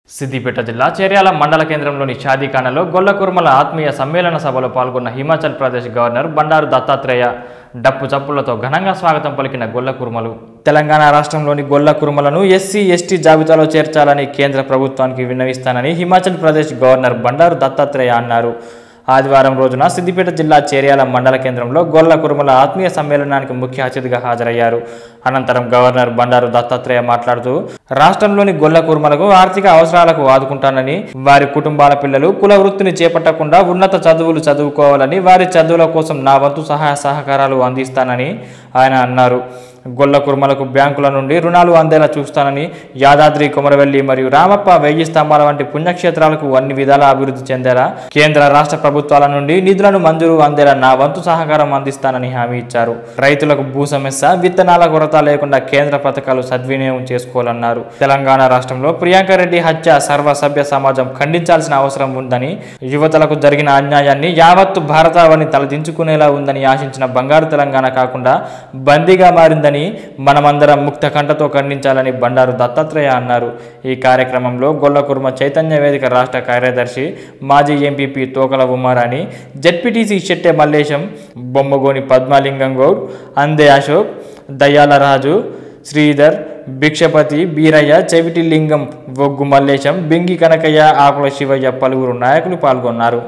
సిద్దిపేట జిల్లా చేర్యాల మండల కేంద్రంలోని షాదీఖానాలో గొల్ల కుర్మల ఆత్మీయ సమ్మేళన సభలో పాల్గొన్న హిమాచల్ ప్రదేశ్ గవర్నర్ బండారు దత్తాత్రేయ డప్పు చప్పులతో ఘనంగా స్వాగతం పలికిన గొల్ల కుర్మలు తెలంగాణ రాష్ట్రంలోని గొల్ల కుర్మలను ఎస్సీ ఎస్టీ జాబితాలో చేర్చాలని కేంద్ర ప్రభుత్వానికి విన్నవిస్తానని హిమాచల్ ప్రదేశ్ గవర్నర్ బండారు దత్తాత్రేయ అన్నారు ఆదివారం రోజున సిద్దిపేట జిల్లా చేర్యాల మండల కేంద్రంలో గొల్ల కురుమల ఆత్మీయ సమ్మేళనానికి ముఖ్య అతిథిగా హాజరయ్యారు అనంతరం గవర్నర్ బండారు దత్తాత్రేయ మాట్లాడుతూ రాష్ట్రంలోని గొల్ల కురుమలకు ఆర్థిక అవసరాలకు ఆదుకుంటానని వారి కుటుంబాల పిల్లలు కుల వృత్తిని చేపట్టకుండా ఉన్నత చదువులు చదువుకోవాలని వారి చదువుల కోసం నా వంతు సహాయ సహకారాలు అందిస్తానని ఆయన అన్నారు గొల్ల కుర్మలకు బ్యాంకుల నుండి రుణాలు అందేలా చూస్తానని యాదాద్రి కొమరవెల్లి మరియు రామప్ప వెయ్యి స్తంభాల వంటి పుణ్యక్షేత్రాలకు అన్ని విధాల అభివృద్ధి చెందేలా కేంద్ర రాష్ట్ర ప్రభుత్వాల నుండి నిధులను మంజూరు అందేలా నా వంతు సహకారం అందిస్తానని హామీ ఇచ్చారు రైతులకు భూ సమస్య విత్తనాల కొరత లేకుండా కేంద్ర పథకాలు సద్వినియోగం చేసుకోవాలన్నారు తెలంగాణ రాష్ట్రంలో ప్రియాంక రెడ్డి హత్య సర్వసభ్య సమాజం ఖండించాల్సిన అవసరం ఉందని యువతలకు జరిగిన అన్యాయాన్ని యావత్తు భారతావని తలదించుకునేలా ఉందని ఆశించిన బంగారు తెలంగాణ కాకుండా బందీగా మారిందని మనమందరం ముక్త కంఠతో ఖండించాలని బండారు దత్తాత్రేయ అన్నారు ఈ కార్యక్రమంలో గొల్లకుర్మ చైతన్య వేదిక రాష్ట్ర కార్యదర్శి మాజీ ఎంపీపీ తోకల ఉమారాణి జెడ్పీటీసీ షెట్టె మల్లేశం బొమ్మగోని పద్మాలింగం గౌడ్ అందే అశోక్ దయ్యాల రాజు శ్రీధర్ భిక్షపతి బీరయ్య చెవిటి లింగం బొగ్గు మల్లేశం బింగి కనకయ్య ఆకుల శివయ్య పలువురు నాయకులు పాల్గొన్నారు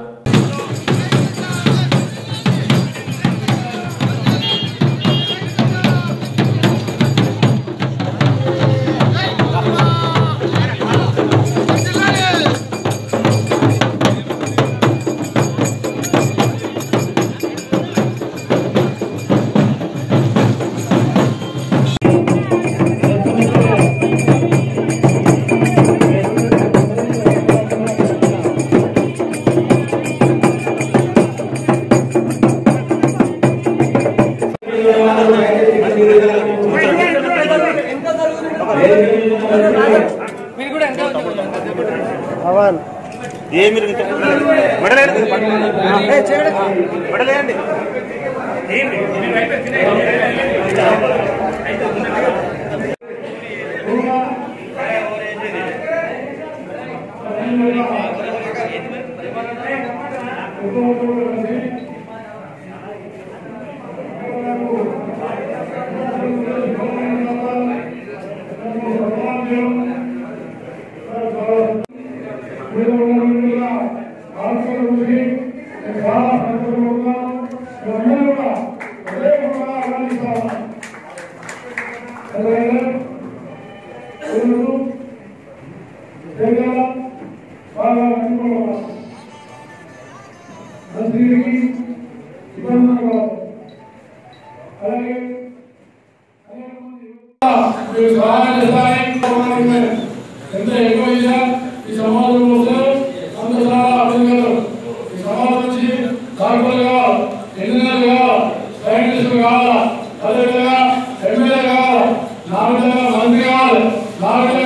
ఏ మీరు ఇంకా మెడలేయండి మెడలేయండి మీరు సహాయం చేస్తారని ఎంత ఎక్కువ చేశా ఈ సమాజం వస్తే అంత చాలా అభినందనలు ఈ సమాజం నుంచి డాక్టర్లు కావాలి ఇంజనీర్లు కావాలి సైంటిస్టులు కావాలి అదేవిధంగా ఎమ్మెల్యే కావాలి నా విధంగా మంత్రి కావాలి నా విధంగా